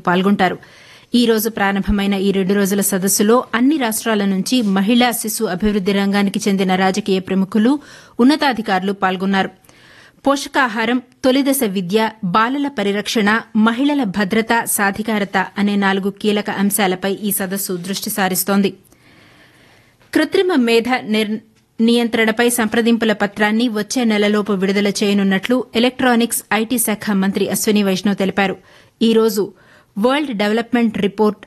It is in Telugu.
పాల్గొంటారు ఈ రోజు ప్రారంభమైన ఈ రెండు రోజుల సదస్సులో అన్ని రాష్ట్రాల నుంచి మహిళా శిశు అభివృద్ది రంగానికి చెందిన రాజకీయ ప్రముఖులు ఉన్నతాధికారులు పాల్గొన్నారు పోషకాహారం తొలిదశ విద్య బాలల పరిరక్షణ మహిళల భద్రత సాధికారత అనే నాలుగు కీలక అంశాలపై ఈ సదస్సు దృష్టి సారిస్తోంది కృత్రిమ మేధ నియంత్రణపై సంప్రదింపుల పత్రాన్ని వచ్చే నెలలోపు విడుదల చేయనున్నట్లు ఎలక్టానిక్స్ ఐటీ శాఖ మంత్రి అశ్విని వైష్ణవ్ తెలిపారు ఈ రోజు వరల్డ్ డెవలప్మెంట్ రిపోర్ట్